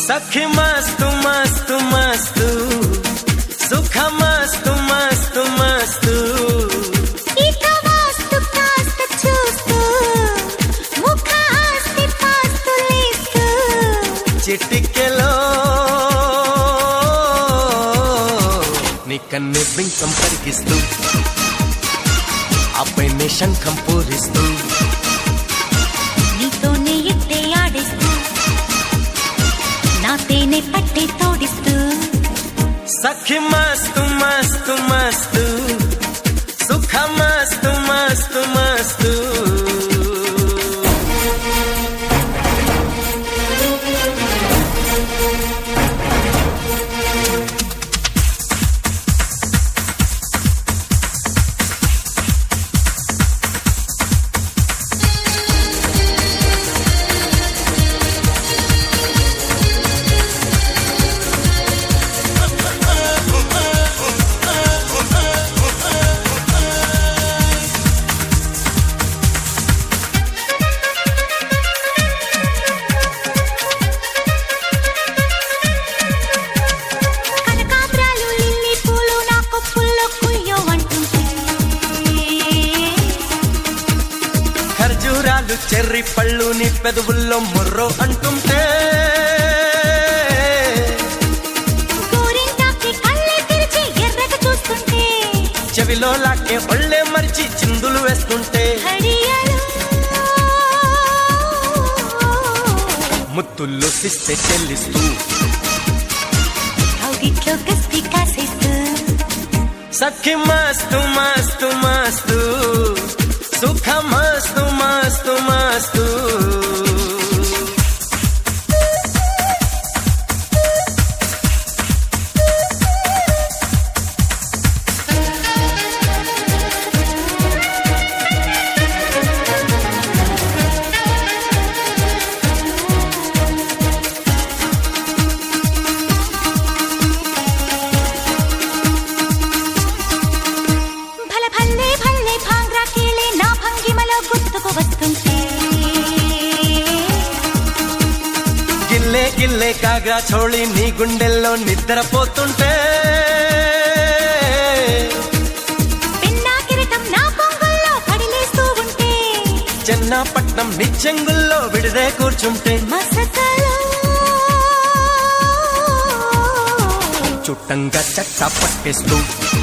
సఖి మస్తు మస్తు మస్తు సుఖ మస్తు మస్తు మస్తు ఇక వాస్తు కాస్త చూస్తూ ముఖ ఆస్తి పాస్తు లేస్తూ చిటికెలో నీ కన్ను బింకం కరిగిస్తూ ఆపై నీ శంఖం పూరిస్తూ నీతోనే ఎట్టే ఆడిస్తూ నా తేనె పట్టి తోడిస్తూ సఖి మస్తు మస్తు మస్తు సుఖ మస్తు మస్తు మస్తు కనకాంబరాలు లిల్లీ పూలు నా కొప్పుల్లో కుయ్యో అంటుంటే ఖర్జూరాలు చెర్రి పళ్ళు నీ పెదవుల్లో ముర్రో అంటుంటే గోరింటాకి కళ్ళే తెరిచి ఎర్రగా చూస్తుంటే చెవిలో లాకే ఒళ్ళే మరిచి చిందులు వేస్తుంటే హడియలు ముత్తుల్లో సిస్తే చెల్లిస్తూ కౌగిట్లో గస్తి కాసేస్తూ సఖి మస్తు మస్తు మస్తు సుఖ మస్తు మస్తు మస్తు భల భల్లే భల్లే భాంగ్రా కీలే నా భంగిమలో గుర్తుకు వస్తుంటే గిల్లే గిల్లే కాగా చోళి నీ గుండెల్లో నిద్రపోతుంటే పిన్నా కిరీటం నా పొంగుల్లో పడిలేస్తూ ఉంటే చెన్నాపట్నం నిచ్చెంగుల్లో విడిదే కూర్చుంటే మసకలో చుట్టంగా చట్టా పట్టేస్తూ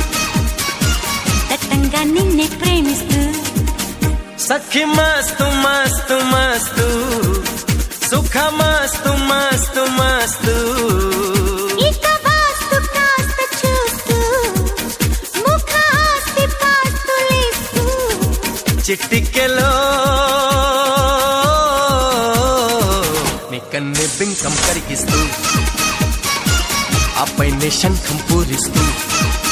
దట్టంగా నిన్నే ప్రేమిస్తూ సఖి మస్తు మస్తు మస్తు సుఖ మస్తు మస్తు మస్తు ఇక వాస్తు కాస్త చూస్తూ ముఖ ఆస్తి పాస్తు లేస్తూ చిట్టికెలో నీ కన్ను బింకం కరిగిస్తూ ఆపై నీ శంఖం పూరిస్తూ